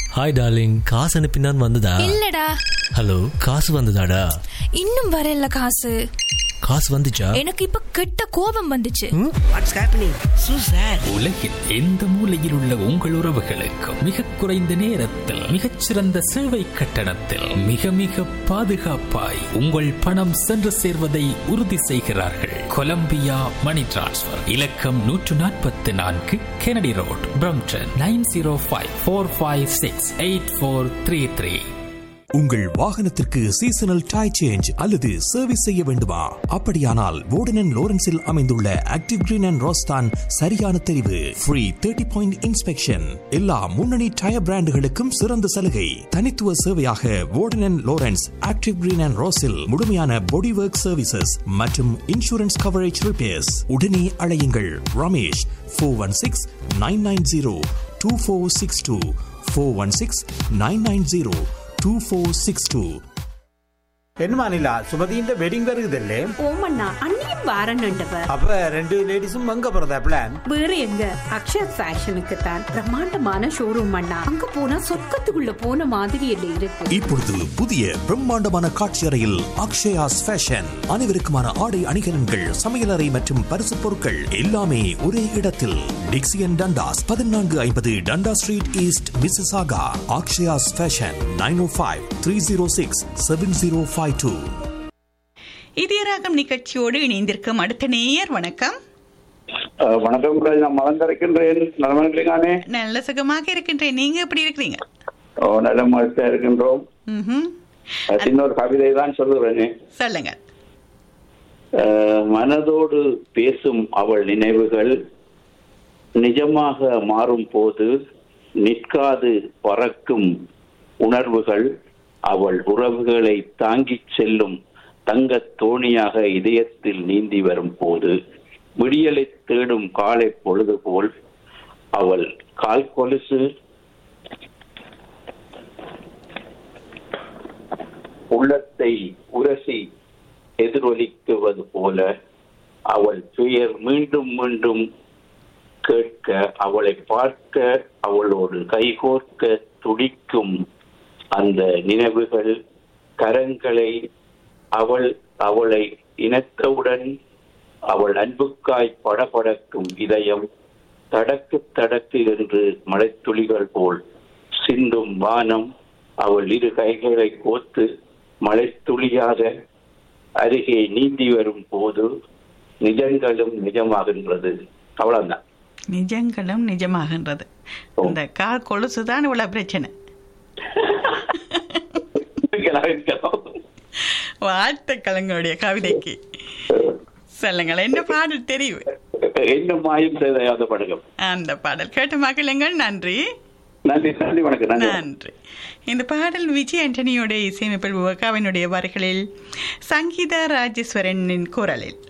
Hi darling காசு அனுப்பினான் வந்ததா இல்லடா ஹலோ காசு வந்ததாடா இன்னும் வரல காசு காசு வந்துச்சா எனக்கு இப்ப கெட்ட கோபம் வந்துச்சு வாட்ஸ் ஹேப்பனிங் சூ சார் உலகில் எந்த மூலையில் உள்ள உங்கள் உறவுகளுக்கு மிக குறைந்த நேரத்தில் மிகச்சிறந்த சேவை கட்டணத்தில் மிக மிக பாதுகாப்பாய் உங்கள் பணம் சென்று சேர்வதை உறுதி செய்கிறார்கள் கொலம்பியா மணி டிரான்ஸ்ஃபர் இலக்கம் நூற்று நாற்பத்தி நான்கு Kennedy road Brampton nine zero five four five six eight four three three உங்கள் வாகனத்திற்கு சீசனல் டை சேஞ்ச் அல்லது சர்வீஸ் செய்ய வேண்டுமா அப்படியானால் வோர்டன் லோரன்ஸில் அமைந்துள்ள ஆக்டிவ் கிரீன் அண்ட் ரோஸ்தான் சரியான தெரிவு ஃப்ரீ தேர்ட்டி பாயிண்ட் இன்ஸ்பெக்ஷன் எல்லா முன்னணி டயர் பிராண்டுகளுக்கும் சிறந்த சலுகை தனித்துவ சேவையாக Warden Lawrence active green and ரோஸில் முழுமையான பாடி ஒர்க் சர்வீசஸ் மற்றும் இன்சூரன்ஸ் கவரேஜ் ரிப்பேர்ஸ் உடனே அழையுங்கள் Ramesh four one six nine nine zero two four six two four one six nine nine zero two four six two என்னமா நிலா சுமதியின் wedding வருகுதல்லே ஓமண்ணா அண்ணியும் வாரன்னுண்டவ அப்ப ரெண்டு லேடிஸும் அங்க போறதா பிளான் வேற எங்க அக்ஷர் ஃபேஷனுக்கு தான் பிரம்மாண்டமான ஷோரூம் அண்ணா அங்க போனா சொர்க்கத்துக்குள்ள போன மாதிரி இல்லை இருக்கு இப்பொழுது புதிய பிரம்மாண்டமான காட்சி அறையில் அக்ஷயாஸ் ஃபேஷன் அனைவருக்குமான ஆடை அணிகலன்கள் சமையலறை மற்றும் பரிசு பொருட்கள் எல்லாமே ஒரே இடத்தில் டிக்சியன் டண்டாஸ் பதினான்கு ஐம்பது Dundas street east Mississauga Akshaya's fashion nine O five three zero six seven zero five two Idhayaragam நிகழ்ச்சியோடு இணைந்திருக்கும் அடுத்த நேயர் வணக்கம் அஹ் வணக்கம் உங்கள் நான் மலர்ந்திருக்கின்றேன் நலமனே நல்ல சுகமாக இருக்கின்றேன் நீங்க எப்படி இருக்கிறீங்க ஓ நல்ல மகிழ்ச்சியா இருக்கின்றோம் ம்ஹும். அஹ் இன்னொரு கவிதை தான் சொல்லுறேனே சொல்லுங்க அஹ் மனதோடு பேசும் அவள் நினைவுகள் நிஜமாக மாறும் போது நிற்காது பறக்கும் உணர்வுகள் அவள் உறவுகளை தாங்கிச் செல்லும் தங்கத் தோணியாக இதயத்தில் நீந்தி வரும் போது விடியலை தேடும் காலை பொழுது போல் அவள் கால் கொலுசு உள்ளத்தை உரசி எதிரொலிக்குவது போல அவள் பெயர் மீண்டும் மீண்டும் கேட்க அவளை பார்க்க அவளோடு கைகோர்க்க துடிக்கும் அந்த நினைவுகள் கரங்களை அவள் அவளை இணைத்தவுடன் அவள் அன்புக்காய் படபடக்கும் இதயம் தடக்கு தடக்கு என்று மழைத்துளிகள் போல் சிந்தும் வானம் அவள் இரு கைகளை கோத்து மழைத்துளியாக அருகே நீந்தி வரும் போது நிஜங்களும் நிஜமாகின்றது அவ்வளவுதான் நிஜங்களும் நிஜமாகின்றது ஓ. இந்த கால் கொலுசு தான் இவ்வளவு பிரச்சனை இருக்கலாம். வாழ்த்துக்கள் உங்களுடைய கவிதைக்கு சொல்லுங்கள் என்ன பாடல் தெரிவு என்ன மாயம் செய்த படகம் அந்த பாடல் கேட்டு மகிழுங்கள் நன்றி நன்றி நன்றி வணக்கம் நன்றி வணக்கம். நன்றி இந்த பாடல் விஜய் ஆண்டனியோட இசையமைப்பில் விவகாவினுடைய வரிகளில் சங்கீதா ராஜேஸ்வரனின் குரலில்